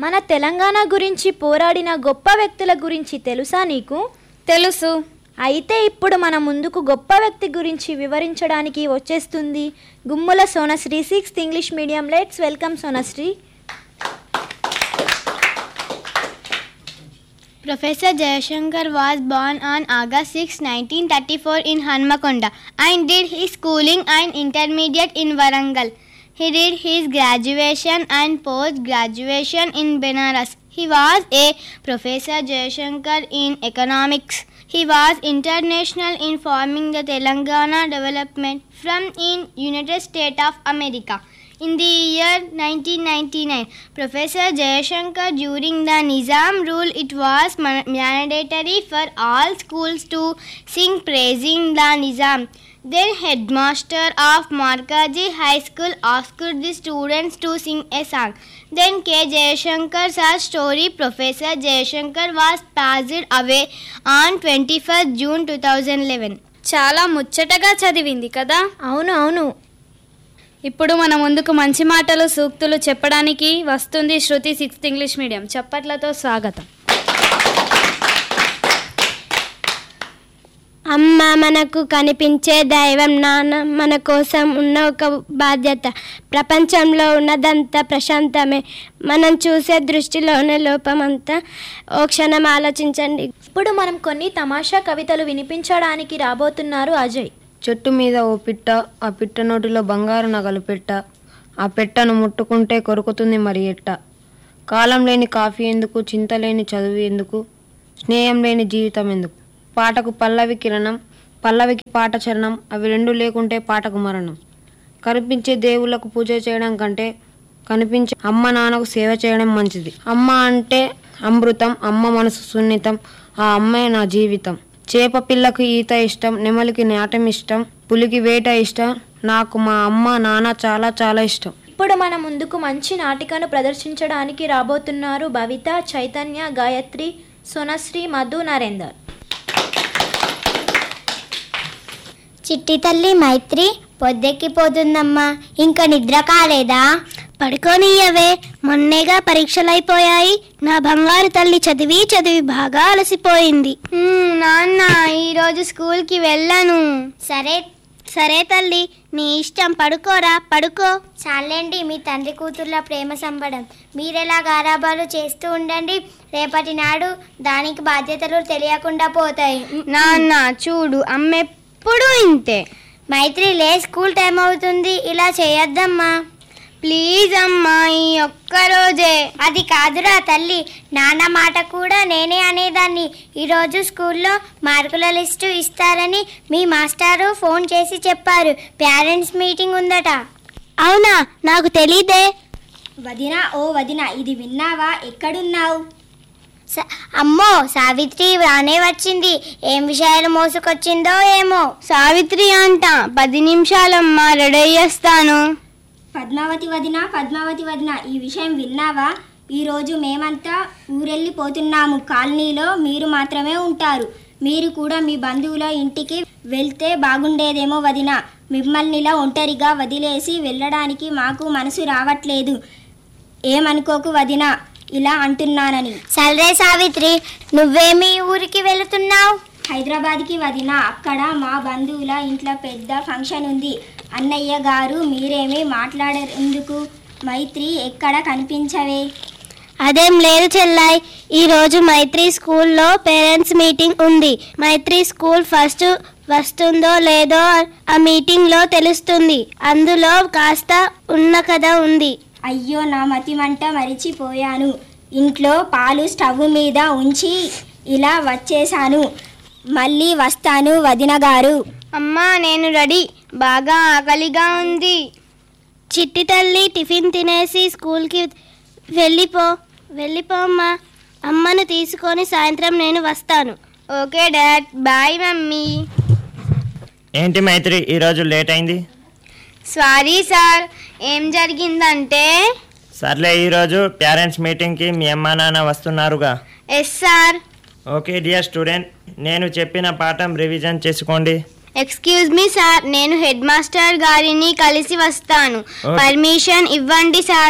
మన తెలంగాణ గురించి పోరాడిన గొప్ప వ్యక్తుల గురించి తెలుసా నీకు తెలుసు అయితే ఇప్పుడు మన ముందుకు గొప్ప వ్యక్తి గురించి వివరించడానికి వచ్చేస్తుంది Gummula Sonasri sixth English medium let's welcome Sonasri Professor Jayashankar was born on August 6, 1934 in Hanmakonda and did his schooling and intermediate in Warangal. He did his graduation and post-graduation in Benares. He was a Professor Jayashankar in economics. He was international in forming the Telangana development from in United States of America. In the year 1999, Professor Jayashankar during the Nizam rule, it was ma- mandatory for all schools to sing praising the Nizam. Then headmaster of Markaji High School asked the students to sing a song. Then K. Jayashankar's story Professor Jayashankar was passed away on 21st June 2011. చాలా ముచ్చటగా చదివింది కదా అవును అవును ఇప్పుడు మన ముందుకు మంచి మాటలు సూక్తులు చెప్పడానికి వస్తుంది శృతి సిక్స్త్ ఇంగ్లీష్ మీడియం చప్పట్లతో స్వాగతం అమ్మ మనకు కనిపించే దైవం నాన్న మన కోసం ఉన్న ఒక బాధ్యత ప్రపంచంలో ఉన్నదంతా ప్రశాంతమే మనం చూసే దృష్టిలోనే లోపమంతా ఓ క్షణం ఆలోచించండి ఇప్పుడు మనం కొన్ని తమాషా కవితలు వినిపించడానికి రాబోతున్నారు అజయ్ చెట్టు మీద ఓ పిట్ట ఆ పిట్ట నోటిలో బంగారు నగలు పెట్ట ఆ పెట్టను ముట్టుకుంటే కొరుకుతుంది మరి ఎట్ట కాలం లేని కాఫీ ఎందుకు చింత లేని చదువు ఎందుకు స్నేహం లేని జీవితం ఎందుకు పాటకు పల్లవి కిరణం పల్లవికి పాట చరణం అవి రెండు లేకుంటే పాటకు మరణం కనిపించే దేవుళ్ళకు పూజ చేయడం కంటే కనిపించే అమ్మ నాన్నకు సేవ చేయడం మంచిది అమ్మ అంటే అమృతం అమ్మ మనసు సున్నితం ఆ అమ్మే నా జీవితం చేప పిల్లకు ఈత ఇష్టం నెమలికి నాటం ఇష్టం పులికి వేట ఇష్టం నాకు మా అమ్మ నాన్న చాలా చాలా ఇష్టం ఇప్పుడు మన ముందుకు మంచి నాటికను ప్రదర్శించడానికి రాబోతున్నారు భవిత చైతన్య గాయత్రి సోనశ్రీ మధు నరేందర్ చిట్టి తల్లి మైత్రి పొద్దెక్కిపోతుందమ్మా ఇంకా నిద్ర కాలేదా పడుకోనియవే మొన్నేగా పరీక్షలైపోయాయి నా బంగారు తల్లి చదివి చదివి బాగా అలసిపోయింది నాన్న ఈరోజు స్కూల్కి వెళ్ళను సరే సరే తల్లి నీ ఇష్టం పడుకోరా పడుకో చాలండి మీ తండ్రి కూతుర్ల ప్రేమ సంబడం మీరెలా గారాబాలు చేస్తూ ఉండండి రేపటి నాడు దానికి బాధ్యతలు తెలియకుండా పోతాయి నాన్న చూడు అమ్మెప్పుడు ఇంతే మైత్రి లే స్కూల్ టైం అవుతుంది ఇలా చేయొద్దమ్మా ప్లీజ్ అమ్మా ఈ ఒక్కరోజే అది కాదురా తల్లి నాన్న మాట కూడా నేనే అనేదాన్ని ఈరోజు స్కూల్లో మార్కుల లిస్టు ఇస్తారని మీ మాస్టారు ఫోన్ చేసి చెప్పారు పేరెంట్స్ మీటింగ్ ఉందట అవునా నాకు తెలీదే వదిన ఓ వదిన ఇది విన్నావా ఎక్కడున్నావు స- అమ్మో సావిత్రి రానే వచ్చింది ఏం విషయాలు మోసుకొచ్చిందో ఏమో సావిత్రి అంట పది నిమిషాలమ్మా రెడీ చేస్తాను పద్మావతి వదిన పద్మావతి వదిన ఈ విషయం విన్నావా ఈరోజు మేమంతా ఊరెళ్ళిపోతున్నాము కాలనీలో మీరు మాత్రమే ఉంటారు మీరు కూడా మీ బంధువుల ఇంటికి వెళ్తే బాగుండేదేమో వదిన మిమ్మల్ని ఇలా ఒంటరిగా వదిలేసి వెళ్ళడానికి మాకు మనసు రావట్లేదు ఏమనుకోకు వదిన ఇలా అంటున్నానని సరే సావిత్రి నువ్వేమి ఊరికి వెళుతున్నావు హైదరాబాద్కి వదిన అక్కడ మా బంధువుల ఇంట్లో పెద్ద ఫంక్షన్ ఉంది అన్నయ్య గారు మీరేమీ మాట్లాడేందుకు మైత్రి ఎక్కడ కనిపించవే అదేం లేదు చెల్లాయ్ ఈ రోజు మైత్రి స్కూల్లో పేరెంట్స్ మీటింగ్ ఉంది మైత్రి స్కూల్ ఫస్ట్ వస్తుందో లేదో ఆ మీటింగ్ లో తెలుస్తుంది అందులో కాస్త ఉన్న కథ ఉంది అయ్యో నా మతిమంట మరిచిపోయాను ఇంట్లో పాలు స్టవ్ మీద ఉంచి ఇలా వచ్చేసాను మళ్ళీ వస్తాను వదిన గారు అమ్మా నేను రెడీ బాగా ఆకలిగా ఉంది చిట్టి తల్లి టిఫిన్ తినేసి స్కూల్కి వెళ్ళిపో వెళ్ళిపో అమ్మా అమ్మను తీసుకొని సాయంత్రం నేను వస్తాను ఓకే డాడ్ బాయ్ మమ్మీ ఏంటి మైత్రి ఈరోజు లేట్ అయింది సారీ సార్ ఏం జరిగిందంటే సర్లే ఈరోజు పేరెంట్స్ మీటింగ్కి మీ అమ్మా నాన్న వస్తున్నారుగా yes sir okay dear student నేను చెప్పిన పాఠం రివిజన్ చేసుకోండి ఎక్స్క్యూజ్ మీ సార్ నేను హెడ్ మాస్టర్ గారిని కలిసి వస్తాను Okay. పర్మిషన్ ఇవ్వండి సార్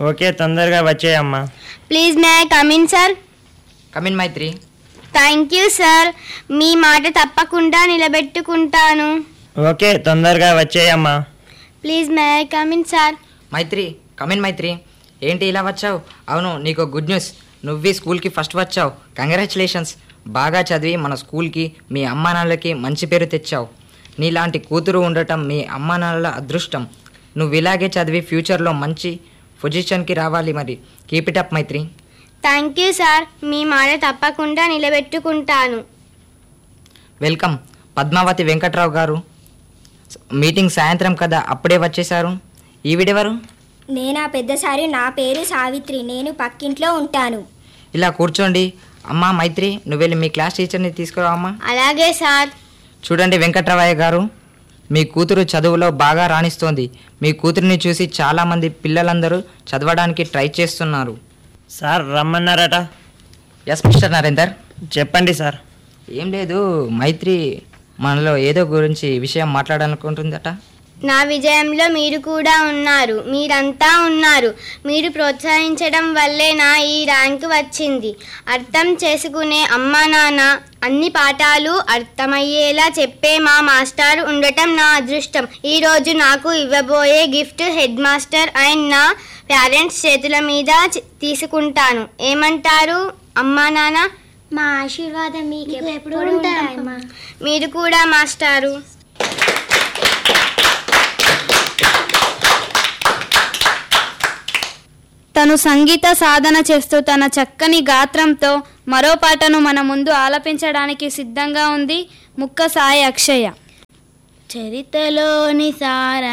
ఓకే తొందరగా వచ్చేయమ్మా please may I come in sir come in Maitri thank you sir మీ మాట తప్పకుండా నిలబెట్టుకుంటాను ఓకే తొందరగా వచ్చేయమ్మా please may I come in sir Maitri come in Maitri ఏంటి ఇలా వచ్చావు అవును నీకు గుడ్ న్యూస్ నువ్వు స్కూల్కి ఫస్ట్ వచ్చావు కంగ్రాచులేషన్స్ బాగా చదివి మన స్కూల్కి మీ అమ్మా నాన్నలకి మంచి పేరు తెచ్చావు నీలాంటి కూతురు ఉండటం మీ అమ్మా నాన్నల అదృష్టం నువ్వు ఇలాగే చదివి ఫ్యూచర్లో మంచి పొజిషన్కి రావాలి మరి keep it up Maitri thank you sir మీ మాట తప్పకుండా నిలబెట్టుకుంటాను వెల్కమ్ పద్మావతి వెంకట్రావు గారు మీటింగ్ సాయంత్రం కదా అప్పుడే వచ్చేసారు ఈవిడెవరు నేనా పెద్దసారి నా పేరు సావిత్రి నేను పక్కింట్లో ఉంటాను ఇలా కూర్చోండి అమ్మా మైత్రి నువ్వు వెళ్ళి మీ క్లాస్ టీచర్ని తీసుకురా అమ్మా అలాగే సార్ చూడండి వెంకట్రావయ్య గారు మీ కూతురు చదువులో బాగా రాణిస్తోంది మీ కూతురిని చూసి చాలామంది పిల్లలందరూ చదవడానికి ట్రై చేస్తున్నారు సార్ రమ్మన్నారట ఎస్ మిస్టర్ నరేందర్ చెప్పండి సార్ ఏం లేదు మైత్రి మనలో ఏదో గురించి విషయం మాట్లాడాలనుకుంటుందట నా విజయంలో మీరు కూడా ఉన్నారు మీరంతా ఉన్నారు మీరు ప్రోత్సహించడం వల్లే నా ఈ ర్యాంక్ వచ్చింది అర్థం చేసుకునే అమ్మా నాన్న అన్ని పాఠాలు అర్థమయ్యేలా చెప్పే మా మాస్టర్ ఉండటం నా అదృష్టం ఈ రోజు నాకు ఇవ్వబోయే గిఫ్ట్ హెడ్ మాస్టర్ అండ్ నా పేరెంట్స్ చేతుల మీద చి- తీసుకుంటాను ఏమంటారు అమ్మా నాన్న మా ఆశీర్వాదం మీకు ఎప్పుడు ఉంటాయమ్మా మీరు కూడా మాస్టారు తను సంగీత సాధన చేస్తూ తన చక్కని గాత్రంతో మరో పాటను మన ముందు ఆలపించడానికి సిద్ధంగా ఉంది ముక్క సాయి అక్షయ చరితలోని సార